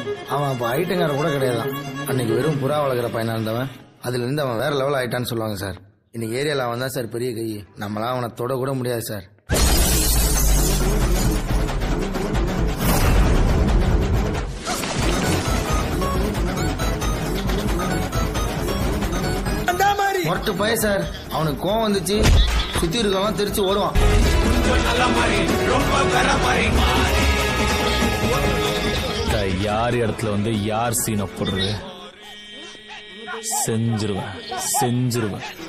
அவன் அப்போ ஐட்டங்கார கூட கிடையாதான் அன்னைக்கு வெறும் புறா வளர்க்குற பையனா இருந்தவன் அதுல இருந்து அவன் வேற லெவல் ஆயிட்டான்னு சொல்லுவாங்க சார் இன்னைக்கு ஏரியால அவன் தான் சார் பெரிய கை நம்மளாம் அவனை தொட கூட முடியாது சார் மொரட்டு பய சார் அவனுக்கு கோவம் வந்துச்சு சுத்தி இருக்கவங்க தெரிச்சு ஓடுவான் யார் இடத்துல வந்து யார் சீனை போடுறது செஞ்சிருவேன் செஞ்சிருவேன்